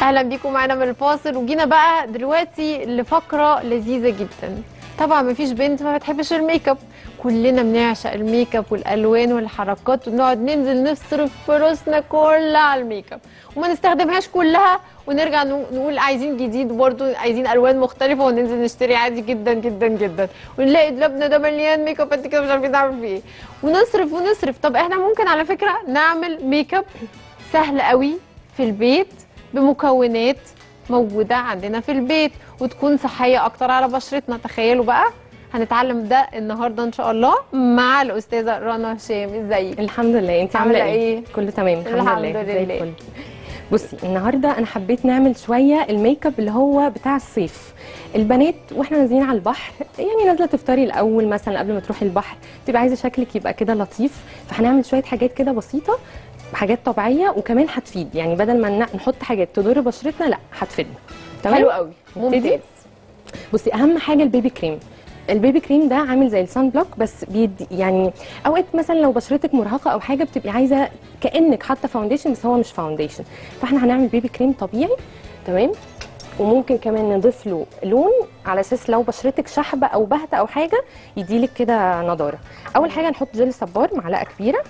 اهلا بيكم معانا من الفاصل وجينا بقى دلوقتي لفقره لذيذه جدا طبعا مفيش بنت ما بتحبش الميك اب كلنا بنعشق الميك اب والالوان والحركات ونقعد ننزل نصرف فلوسنا كلها على الميك اب وما نستخدمهاش كلها ونرجع نو- نقول عايزين جديد وبرضه عايزين الوان مختلفه وننزل نشتري عادي جدا جدا جدا ونلاقي دولابنا ده مليان ميك اب انت كده مش عارفين نعمل فيه ايه ونصرف ونصرف طب احنا ممكن على فكره نعمل ميك اب سهل قوي في البيت بمكونات موجودة عندنا في البيت وتكون صحية أكتر على بشرتنا تخيلوا بقى هنتعلم ده النهاردة إن شاء الله مع الأستاذة رنا هشام ازيك الحمد لله انت عاملة عامله إيه؟ ايه كله تمام الحمد, الحمد لله لله. زي الفل بصي النهارده انا حبيت نعمل شويه الميك اب اللي هو بتاع الصيف البنات واحنا نازلين على البحر يعني نازله تفطري الاول مثلا قبل ما تروحي البحر تبقى عايزه شكلك يبقى كده لطيف فهنعمل شويه حاجات كده بسيطه حاجات طبيعيه وكمان هتفيد يعني بدل ما ن- نحط حاجات تضر بشرتنا لا هتفيدنا حلو قوي نبتدي؟ ممتاز بصي اهم حاجه البيبي كريم البيبي كريم ده عامل زي السان بلوك بس بيدي يعني اوقات مثلا لو بشرتك مرهقه او حاجه بتبقي عايزه كانك حاطه فاونديشن بس هو مش فاونديشن فاحنا هنعمل بيبي كريم طبيعي تمام وممكن كمان نضيف له لون على اساس لو بشرتك شحبه او باهته او حاجه يديلك كده نضاره اول حاجه نحط جل صبار معلقه كبيره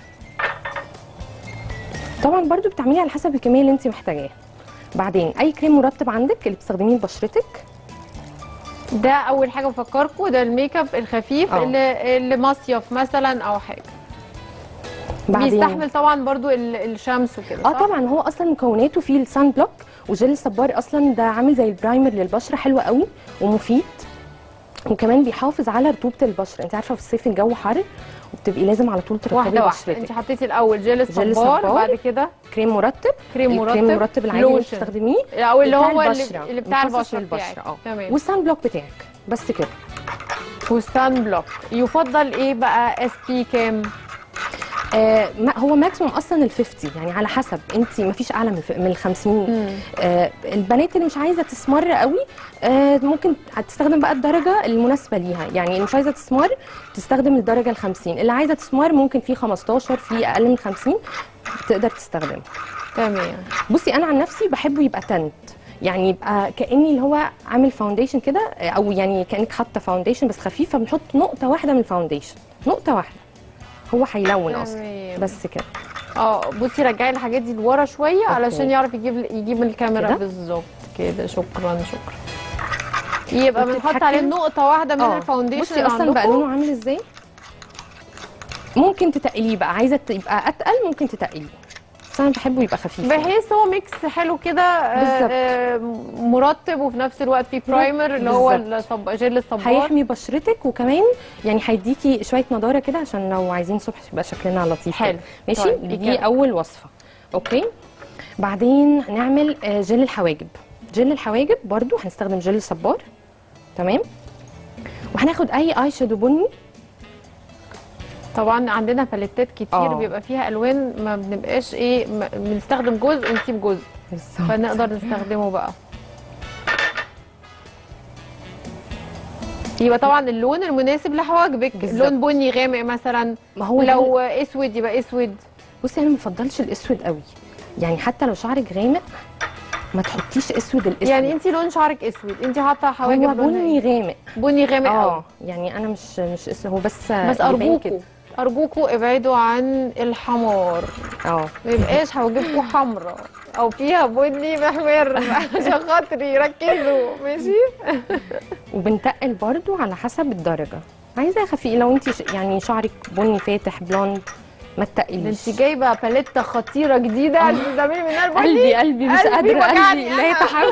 طبعا برضو بتعمليه على حسب الكميه اللي انت محتاجاها بعدين اي كريم مرطب عندك اللي بتستخدميه لبشرتك ده أول حاجة بفكركم ده الميك اب الخفيف آه. اللي, اللي مصيف مثلا أو حاجة بيستحمل طبعا برضو ال- الشمس وكده اه صح؟ طبعا هو اصلا مكوناته فيه السان بلوك وجل الصبار اصلا ده عامل زي البرايمر للبشره حلو قوي ومفيد وكمان بيحافظ على رطوبه البشره انت عارفه في الصيف الجو حر وبتبقي لازم على طول ترطبي واحدة واحدة بشرتك انت حطيتي الأول جل جل الصبار صبار. بعد كده كريم مرطب كريم مرطب الكريم المرطب العادي اللي لوشن. بتستخدميه او اللي بتاع هو اللي, البشرة. اللي بتاع مخصص البشره للبشرة، بتاعك اه تمام والسان بلوك بتاعك بس كده والسان بلوك يفضل ايه بقى اس بي كام آه ما هو ماكسيموم اصلا ال 50 يعني على حسب انت ما فيش اعلى من الف- من ال 50 آه البنات اللي مش عايزه تسمر قوي آه ممكن تستخدم بقى الدرجه المناسبه ليها يعني اللي مش عايزه تسمر تستخدم الدرجه ال 50 اللي عايزه تسمر ممكن في 15 في اقل من 50 تقدر تستخدمه تمام بصي انا عن نفسي بحبه يبقى تنت يعني يبقى كاني اللي هو عامل فاونديشن كده آه، او يعني كانك حاطه فاونديشن بس خفيف فبنحط نقطه واحده من الفاونديشن نقطه واحده هو هيلون اصلا تمام. بس كده اه بصي رجعي الحاجات دي لورا شويه علشان يعرف يجيب يجيب الكاميرا كده؟ بالظبط كده شكرا شكرا يبقى بنحط وبتتحكم- عليه نقطه واحده من آه. الفاونديشن بصي اللي اصلا بقى عندكم. لونه عامل ازاي ممكن تتقليه بقى عايزه يبقى اتقل ممكن تتقليه بس انا بحبه يبقى خفيف يعني. بحيث هو ميكس حلو كده آه، بالظبط. آه، مرطب وفي نفس الوقت فيه برايمر اللي هو بالظبط. الصب... جل الصبار هيحمي بشرتك وكمان يعني هيديكي شويه نضاره كده عشان لو عايزين صبح يبقى شكلنا لطيف حلو. كده. ماشي طيب، دي كده. اول وصفه اوكي بعدين نعمل آه، جل الحواجب جل الحواجب برضو هنستخدم جل صبار تمام وهناخد اي اي شادو بني طبعا عندنا باليتات كتير آه. بيبقى فيها الوان ما بنبقاش ايه ما- بنستخدم جزء ونسيب جزء بالظبط فنقدر نستخدمه بقى يبقى طبعا اللون المناسب لحواجبك بالظبط. لون بني غامق مثلا ما هو ده لو اسود يبقى اسود بصي انا ما بفضلش الاسود قوي يعني حتى لو شعرك غامق ما تحطيش اسود الاسود يعني انت لون شعرك اسود انت حاطه حواجب هو لونها بني إيه؟ غامق بني غامق قوي اه يعني انا مش مش اسود هو بس بس يبان ارجوكوا كده. ارجوكوا ابعدوا عن الحمار اه ما يبقاش حواجبكم حمراء او فيها بني محمر عشان خاطري ركزوا ماشي وبنتقل برضو على حسب الدرجه عايزه خفيف لو انت ش... يعني شعرك بني فاتح بلوند ما ده تتقليش انت جايبه باليته خطيره جديده عشان تعملي منها البني قلبي قلبي مش قلبي قادره وجعني قلبي لا أنا. يتحمل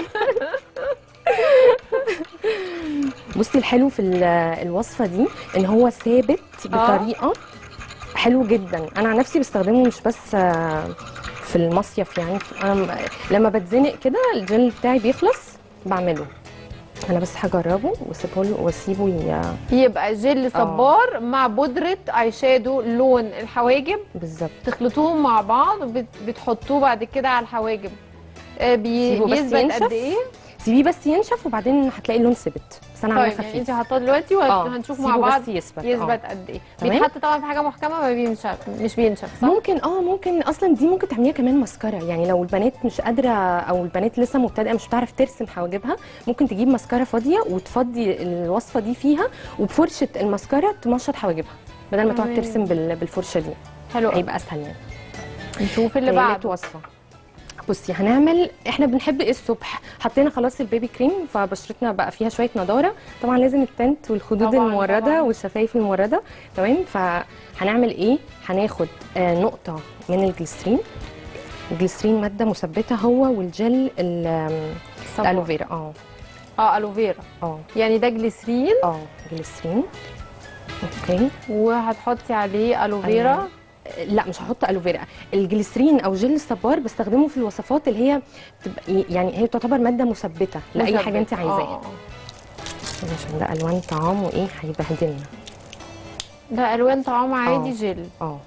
بصي الحلو في ال- الوصفه دي ان هو ثابت بطريقه حلو جدا انا عن نفسي بستخدمه مش بس آه، في المصيف يعني انا م- لما بتزنق كده الجل بتاعي بيخلص بعمله انا بس هجربه واسيبه له واسيبه ي- يبقى جل صبار مع بودره اي شادو لون الحواجب بالظبط تخلطوهم مع بعض بت- بتحطوه بعد كده على الحواجب آه، بي... سيبه بس بيثبت ينشف. قد ايه سيبيه بس ينشف وبعدين هتلاقي اللون ثبت بس انا عامله طيب يعني خفيف انت حاطاه دلوقتي آه، وهنشوف سيبه مع بعض بس يثبت آه. يثبت قد ايه تمام. بيتحط طبعا في حاجه محكمه ما بينشف مش بينشف صح ممكن اه ممكن اصلا دي ممكن تعمليها كمان مسكره يعني لو البنات مش قادره او البنات لسه مبتدئه مش بتعرف ترسم حواجبها ممكن تجيب مسكره فاضيه وتفضي الوصفه دي فيها وبفرشه المسكره تمشط حواجبها بدل ما تقعد تمام. ترسم بال- بالفرشه دي حلو قوي هيبقى اسهل يعني نشوف اللي تالت بعده وصفه بصي هنعمل احنا بنحب ايه الصبح حطينا خلاص البيبي كريم فبشرتنا بقى فيها شويه نضاره طبعا لازم التنت والخدود طبعاً، المورده طبعاً. والشفايف المورده تمام فهنعمل ايه هناخد آه نقطه من الجليسرين الجليسرين ماده مثبته هو والجل ال- آم، صبار. الالوفيرا اه اه الوفيرا اه يعني ده جليسرين اه جليسرين اوكي وهتحطي عليه الوفيرا أيوة. لا مش هحط الوفيرا الجليسرين او جل الصبار بستخدمه في الوصفات اللي هي بتبقى يعني هي تعتبر ماده مثبته لاي حاجه انت مثبت. عايزاها آه، آه. عشان ده الوان طعام وايه هيبهدلنا ده الوان طعام عادي آه. جل اه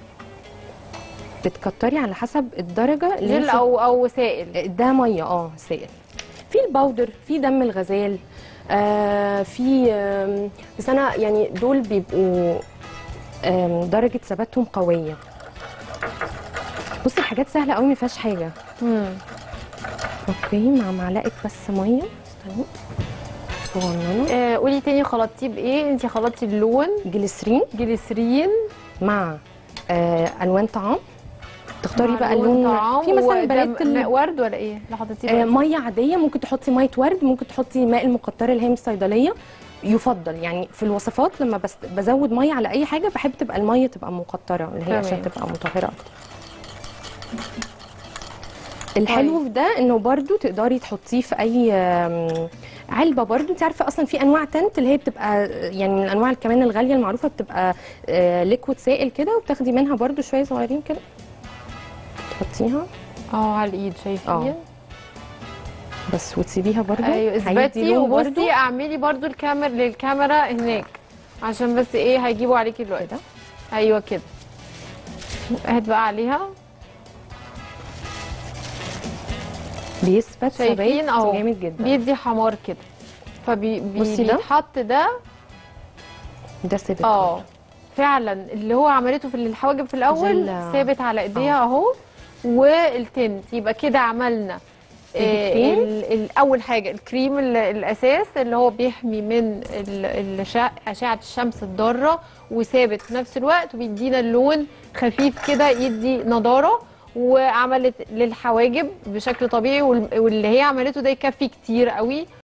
بتكتري على حسب الدرجه اللي جل انت- او او سائل ده ميه اه سائل في الباودر في دم الغزال آه في آم، بس انا يعني دول بيبقوا آم، درجه ثباتهم قويه بصي الحاجات سهله قوي ما فيهاش حاجه مم. اوكي مع معلقه بس ميه استني صغننه آه قولي تاني خلطتيه بايه انت خلطتي اللون جليسرين جليسرين مع آه الوان طعام تختاري مع بقى لون اللون طعام في مثلا وده بنات ال- ماء ورد ولا ايه اللي حطيتيه آه، بقى؟ ميه عاديه ممكن تحطي ميه ورد ممكن تحطي ماء المقطره اللي هي من الصيدليه يفضل يعني في الوصفات لما بس بزود ميه على اي حاجه بحب تبقى الميه تبقى مقطره اللي هي عشان تمام. تبقى مطهره اكتر الحلو في ده انه برضو تقدري تحطيه في اي آم، علبه برضو انت عارفه اصلا في انواع تنت اللي هي بتبقى آه، يعني من الانواع كمان الغاليه المعروفه بتبقى ليكويد سائل كده وبتاخدي منها برضو شويه صغيرين كده تحطيها اه على الايد شايفين اه. بس وتسيبيها برضو ايوه هيدي اثبتي لون برضو. وبصي اعملي برضو الكاميرا للكاميرا هناك عشان بس ايه هيجيبوا عليكي دلوقتي كده ايوه كده هات بقى عليها بيثبت شايفين ثبات اهو جامد جدا بيدي حمار كده فبي بي بصي ده. بيتحط ده ده ثبت اه برضو. فعلا اللي هو عملته في الحواجب في الاول جل- ثابت على ايديها اهو والتنت يبقى كده عملنا آه، الكريم. ال- ال- اول حاجه الكريم ال- الاساس اللي هو بيحمي من ال- الشع- اشعه الشمس الضاره وثابت في نفس الوقت وبيدينا اللون خفيف كده يدي نضاره وعملت للحواجب بشكل طبيعي وال- واللي هي عملته ده يكفي كتير قوي